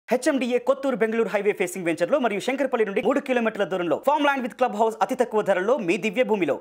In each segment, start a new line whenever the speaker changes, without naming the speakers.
HMDA Kothur Bengaluru highway facing వెంచర్లో మరియు శంకరపల్లి నుండి మూడు కిలోమీటర్ల దూరంలో farm land with club house అతి తక్కువ ధరలో మీ దివ్య భూమిలో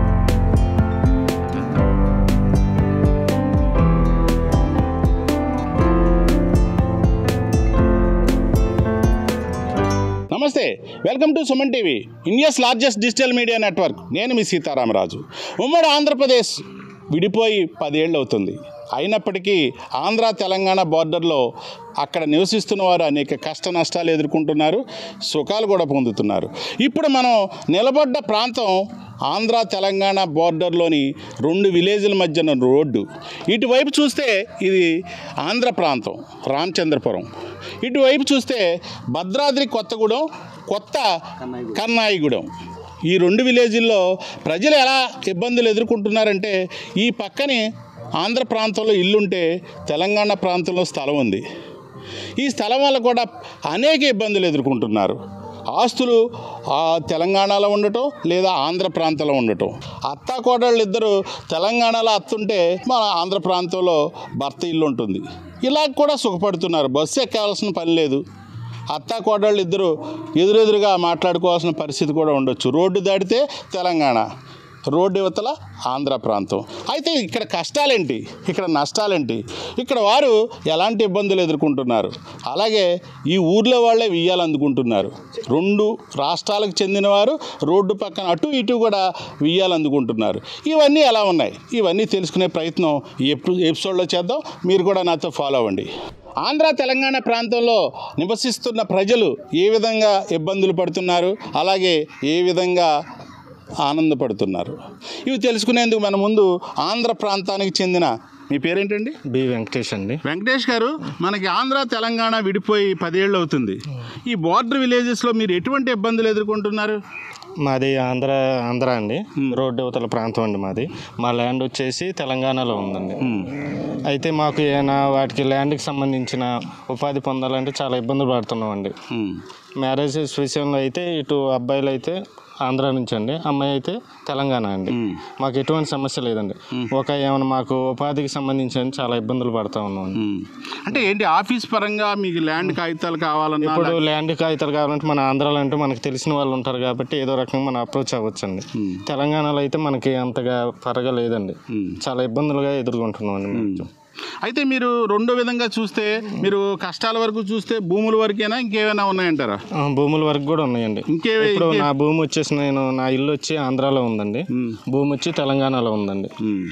నమస్తే welcome to Suman TV India's largest digital media network నేను మీ సీతారామరాజు ఉమ్మడి ఆంధ్రప్రదేశ్ విడిపోయి పదేళ్ళు అవుతుంది అయినప్పటికీ ఆంధ్ర తెలంగాణ బార్డర్లో అక్కడ నివసిస్తున్న వారు అనేక కష్ట నష్టాలు ఎదుర్కొంటున్నారు సుఖాలు కూడా పొందుతున్నారు ఇప్పుడు మనం నిలబడ్డ ప్రాంతం ఆంధ్ర తెలంగాణ బార్డర్లోని రెండు విలేజ్ల మధ్యన రోడ్డు ఇటువైపు చూస్తే ఇది ఆంధ్ర ప్రాంతం రామచంద్రపురం ఇటువైపు చూస్తే భద్రాద్రి కొత్తగూడెం కొత్త కన్నాయిగూడెం ఈ రెండు విలేజ్ల్లో ప్రజలు ఎలా ఇబ్బందులు ఎదుర్కొంటున్నారంటే ఈ పక్కనే ఆంధ్ర ప్రాంతంలో ఇల్లుంటే తెలంగాణ ప్రాంతంలో స్థలం ఉంది ఈ స్థలం వల్ల కూడా అనేక ఇబ్బందులు ఎదుర్కొంటున్నారు ఆస్తులు ఆ తెలంగాణలో ఉండటం లేదా ఆంధ్ర ప్రాంతంలో ఉండటం అత్త కోడళ్ళు ఇద్దరు తెలంగాణలో అత్తుంటే మన ఆంధ్ర ప్రాంతంలో భర్త ఇల్లు ఉంటుంది ఇలా కూడా సుఖపడుతున్నారు బస్సు ఎక్కాల్సిన పని లేదు అత్త కోడళ్ళు ఇద్దరు ఎదురెదురుగా మాట్లాడుకోవాల్సిన పరిస్థితి కూడా ఉండొచ్చు రోడ్డు దాటితే తెలంగాణ రోడ్డు యువతల ఆంధ్ర ప్రాంతం అయితే ఇక్కడ కష్టాలేంటి ఇక్కడ నష్టాలేంటి ఇక్కడ వారు ఎలాంటి ఇబ్బందులు ఎదుర్కొంటున్నారు అలాగే ఈ ఊర్లో వాళ్ళే వియ్యాలు అందుకుంటున్నారు రెండు రాష్ట్రాలకు చెందిన వారు రోడ్డు పక్కన అటు ఇటు కూడా వియ్యాలు అందుకుంటున్నారు ఇవన్నీ ఎలా ఉన్నాయి ఇవన్నీ తెలుసుకునే ప్రయత్నం ఈ ఎపు- ఎపిసోడ్లో చేద్దాం మీరు కూడా నాతో ఫాలో అవ్వండి ఆంధ్ర తెలంగాణ ప్రాంతంలో నివసిస్తున్న ప్రజలు ఏ విధంగా ఇబ్బందులు పడుతున్నారు అలాగే ఏ విధంగా ఆనందపడుతున్నారు ఇవి తెలుసుకునేందుకు మన ముందు ఆంధ్ర ప్రాంతానికి చెందిన మీ పేరేంటండి
బి వెంకటేష్ అండి
వెంకటేష్ గారు మనకి ఆంధ్ర తెలంగాణ విడిపోయి పదేళ్ళు అవుతుంది ఈ బార్డర్ విలేజెస్లో మీరు ఎటువంటి ఇబ్బందులు ఎదుర్కొంటున్నారు
మాది ఆంధ్ర ఆంధ్ర అండి రోడ్డు అవతల ప్రాంతం అండి మాది మా ల్యాండ్ వచ్చేసి తెలంగాణలో ఉందండి అయితే మాకు ఏమైనా వాటికి ల్యాండ్కి సంబంధించిన ఉపాధి పొందాలంటే చాలా ఇబ్బందులు పడుతున్నాం అండి మ్యారేజెస్ విషయంలో అయితే ఇటు అబ్బాయిలు అయితే ఆంధ్ర నుంచి అండి అమ్మాయి అయితే తెలంగాణ అండి మాకు ఎటువంటి సమస్య లేదండి ఒక ఏమైనా మాకు ఉపాధికి సంబంధించిన చాలా ఇబ్బందులు పడుతూ ఉన్నాం అండి.
అంటే ఏంటి ఆఫీస్ పరంగా మీకు ల్యాండ్ కాగితాలు కావాలన్నా
ఇప్పుడు ల్యాండ్ కాగితాలు కావాలంటే మన ఆంధ్రాలో అంటే మనకు తెలిసిన వాళ్ళు ఉంటారు కాబట్టి ఏదో రకంగా మనం అప్రోచ్ అవ్వచ్చండి తెలంగాణలో అయితే మనకి అంతగా పరగా లేదండి చాలా ఇబ్బందులుగా ఎదుర్కొంటున్నాం అండి మేము.
అయితే మీరు రెండో విధంగా చూస్తే మీరు కష్టాల వరకు చూస్తే భూముల వరకేనా ఇంకేమైనా ఉన్నాయంటారా
ఆ, భూముల వరకు కూడా ఉన్నాయండి
ఇంకే
ఇప్పుడు నా భూమి వచ్చేసి నేను నా ఇల్లు వచ్చి ఆంధ్రాలో ఉందండి భూమి వచ్చి తెలంగాణలో ఉందండి
ఉమ్.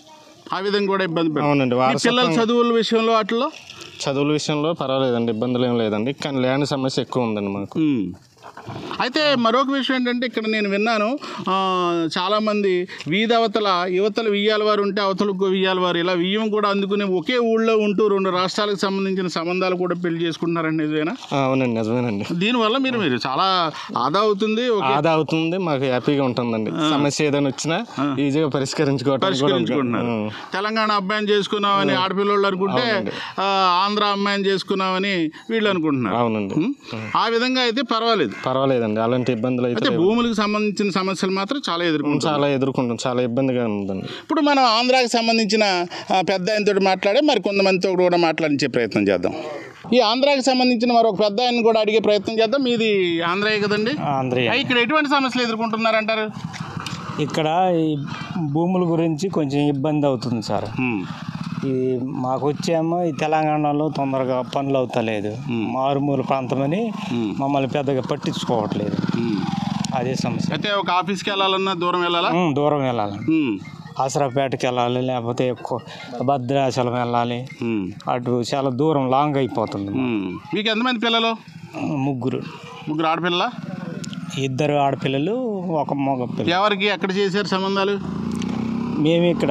ఆ విధంగా కూడా ఇబ్బంది పెడతారు
అవునండి
మీ
వారసత్వం
పిల్లల చదువుల విషయంలో వాటిలో
చదువుల విషయంలో పర్వాలేదండి ఇబ్బందులు ఏం లేదండి కానీ ల్యాండ్ సమస్య ఎక్కువ ఉందండి మాకు
ఉమ్. అయితే మరొక విషయం ఏంటంటే ఇక్కడ నేను విన్నాను ఆ, చాలామంది వీధి అవతల యువతల వియ్యాల వారు ఉంటే అవతలకు వియ్యాల వారు ఇలా వియ్యం కూడా అందుకుని ఒకే ఊళ్ళో ఉంటూ రెండు రాష్ట్రాలకు సంబంధించిన సంబంధాలు కూడా పెళ్లి చేసుకుంటున్నారండి నిజమేనా
ఆ, అవునండి నిజమేనండి
దీనివల్ల మీరు మీరు చాలా ఆదా అవుతుంది ఒకే
ఆదా అవుతుంది మాకు హ్యాపీగా ఉంటుందండి సమస్య ఏదైనా వచ్చినా ఈజీగా పరిష్కరించుకోవటం కూడా ఉంటుంది.
పరిష్కరించుకుంటున్నారు
ఉం.
తెలంగాణ అబ్బాయిని చేసుకున్నామని ఆడపిల్లలు అనుకుంటే ఆ, ఆంధ్ర అమ్మాయిని చేసుకున్నామని వీళ్ళు అనుకుంటున్నారు
అవునండి
ఉం? ఆ విధంగా అయితే పర్వాలేదు
పర్వాలేదండి అలాంటి ఇబ్బందులు అయితే
అయితే భూములకు సంబంధించిన సమస్యలు మాత్రం చాలా ఎదుర్కొంటాం
చాలా ఎదుర్కొంటాం చాలా ఇబ్బందిగా ఉందండి
ఇప్పుడు మనం ఆంధ్రాకి సంబంధించిన ఆ, పెద్ద ఆయనతో మాట్లాడే మరి కొంతమందితో కూడా మాట్లాడించే ప్రయత్నం చేద్దాం ఈ ఆంధ్రాకి సంబంధించిన మరొక పెద్ద ఆయన కూడా అడిగే ప్రయత్నం చేద్దాం మీది ఆంధ్రాయే కదండి
ఆంధ్రయ
ఆ, ఇక్కడ ఎటువంటి సమస్యలు ఎదుర్కొంటున్నారంటారు
ఇక్కడ ఈ భూముల గురించి కొంచెం ఇబ్బంది అవుతుంది సార్
ఉం.
ఈ మాకు వచ్చేమో ఈ తెలంగాణలో తొందరగా పనులు అవుతలేదు మారుమూల ప్రాంతమని మమ్మల్ని పెద్దగా పట్టించుకోవట్లేదు
ఉం.
అదే సమస్య
అయితే ఒక ఆఫీస్కి వెళ్ళాలన్నా దూరం వెళ్ళాలా
ఉమ్, దూరం వెళ్ళాలి
ఉం.
ఆసరాపేటకి వెళ్ళాలి లేకపోతే ఎక్కువ భద్రాచలం వెళ్ళాలి
ఉం.
అటు చాలా దూరం లాంగ్ అయిపోతుంది
ఉం. మీకు ఎంతమంది పిల్లలు
ముగ్గురు
ముగ్గురు ఆడపిల్ల
ఇద్దరు ఆడపిల్లలు ఒక మగ పిల్ల
ఎవరికి ఎక్కడ చేశారు సంబంధాలు
మేము ఇక్కడ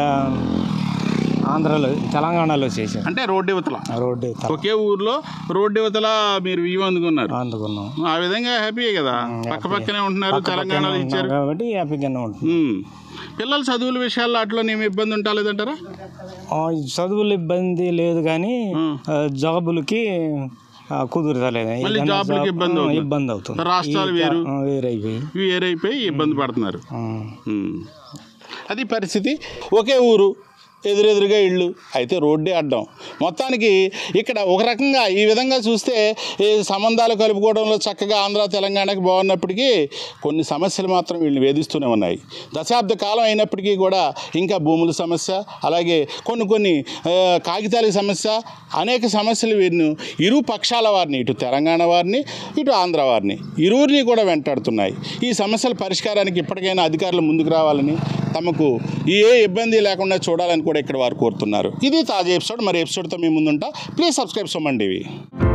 ఆంధ్రాలో తెలంగాణలో చేసాం
అంటే రోడ్డు యువతల
రోడ్డు
ఒకే ఊర్లో రోడ్డు యువతల మీరు ఇవి అందుకున్నారు
అందుకున్నాం
ఆ విధంగా హ్యాపీయే కదా పక్క పక్కనే ఉంటున్నారు తెలంగాణలో ఇచ్చారు
కాబట్టి హ్యాపీగానే ఉంటుంది
ఉం. పిల్లల చదువుల విషయాల్లో అట్లా ఏమి ఇబ్బంది ఉంటాలేదంటారా
ఆ, ఈ చదువులు ఇబ్బంది లేదు కానీ ఆ, జాబులకి ఆ, కుదురుతలేదు
మళ్ళీ
ఏదైనా
జాబులకి
జాబ్-
ఇబ్బంది
ఆ,
అవుతుంది.
ఇబ్బంది అవుతుంది
రాష్ట్రాలు
ఈ-
వేరు.
ఆ, వేరైపోయి
ఇవి ఏరైపోయి ఇబ్బంది పడుతున్నారు
ఆ,
ఉం. అది పరిస్థితి ఒకే ఊరు ఎదురెదురుగా ఇళ్ళు అయితే రోడ్డే అడ్డం మొత్తానికి ఇక్కడ ఒక రకంగా ఈ విధంగా చూస్తే ఈ సంబంధాలు కలుపుకోవడంలో చక్కగా ఆంధ్ర తెలంగాణకి బాగున్నప్పటికీ కొన్ని సమస్యలు మాత్రం వీళ్ళని వేధిస్తూనే ఉన్నాయి దశాబ్ద కాలం అయినప్పటికీ కూడా ఇంకా భూముల సమస్య అలాగే కొన్ని కొన్ని ఆ, కాగితాల సమస్య అనేక సమస్యలు వీరిని ఇరు పక్షాల వారిని ఇటు తెలంగాణ వారిని ఇటు ఆంధ్ర వారిని ఇరువురిని కూడా వెంటాడుతున్నాయి ఈ సమస్యల పరిష్కారానికి ఇప్పటికైనా అధికారులు ముందుకు రావాలని తమకు ఏ ఇబ్బంది లేకుండా చూడాలని కూడా ఇక్కడ వారు కోరుతున్నారు ఇది తాజా ఎపిసోడ్ మరి ఎపిసోడ్తో మీ ముందుంటా ప్లీజ్ సబ్స్క్రైబ్ సుమన్ టీవీ